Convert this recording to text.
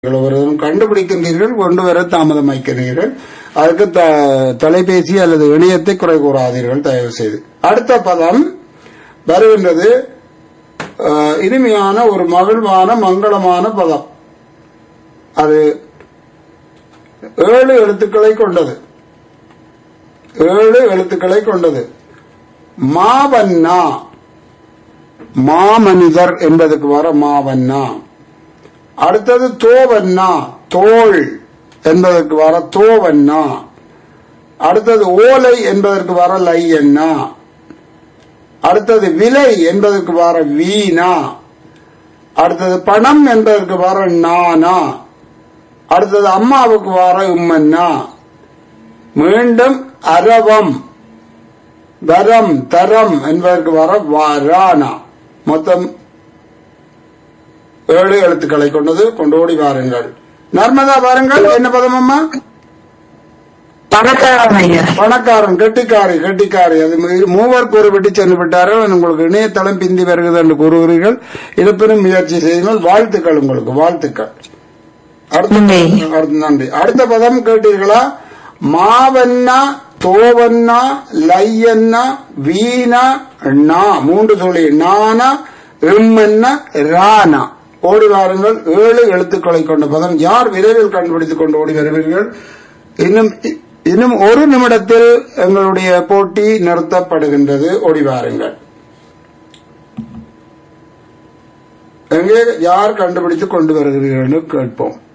ஒருவரும் கண்டுபிடிக்கின்றீர்கள் கொண்டு வர தாமதமாக்கிறீர்கள் அதற்கு த- தொலைபேசி அல்லது இணையத்தை குறை கூறாதீர்கள் தயவு செய்து அடுத்த பதம் வருகின்றது அஹ், இனிமையான ஒரு மகிழ்வான மங்களமான பதம் அது ஏழு எழுத்துக்களை கொண்டது ஏழு எழுத்துக்களை கொண்டது மாவண்ணா மாமனிதர் என்பதற்கு வர மாவண்ணா அடுத்தது தோவண்ணா தோள் என்பதற்கு வர தோவண்ணா அடுத்தது ஓலை என்பதற்கு வர லையண்ணா அடுத்தது விலை என்பதற்கு வர வீணா அடுத்தது பணம் என்பதற்கு வர நானா அடுத்தது அம்மாவுக்கு வர உம்மன்னா மீண்டும் அரவம் தரம் தரம் என்பதற்கு வர வாரானா மொத்தம் ஏழு எழுத்துக்களை கொண்டது கொண்டு ஓடி வாருங்கள் நர்மதா பாருங்கள் என்ன பதம் அம்மா பணக்காரன் ஐயா பணக்காரன் கெட்டிக்காரி கெட்டிக்காரி அது மீ- மூவர் கூறுவிட்டு சென்று விட்டார்கள் உங்களுக்கு இணையதளம் பிந்தி வருகிறது என்று கூறுகிறீர்கள் இருப்பினும் முயற்சி செய்யுங்கள் வாழ்த்துக்கள் உங்களுக்கு வாழ்த்துக்கள் அடுத்த நன்றி. அடுத்த நன்றி அடுத்த பதம் கேட்டீர்களா மாவண்ணா தோவண்ணா லையண்ணா வீணா நா மூன்று சொல்லி நானா எம்மன்னா ரானா ஓடி வாருங்கள் ஏழு எழுத்துக்களை கொண்ட பதம் யார் விரைவில் கண்டுபிடித்துக் கொண்டு ஓடி வருவீர்கள் இன்னும் இன்னும் ஒரு நிமிடத்தில் எங்களுடைய போட்டி நிறுத்தப்படுகின்றது ஓடி வாருங்கள் எங்கே யார் கண்டுபிடித்து கொண்டு வருகிறீர்கள் என்று கேட்போம்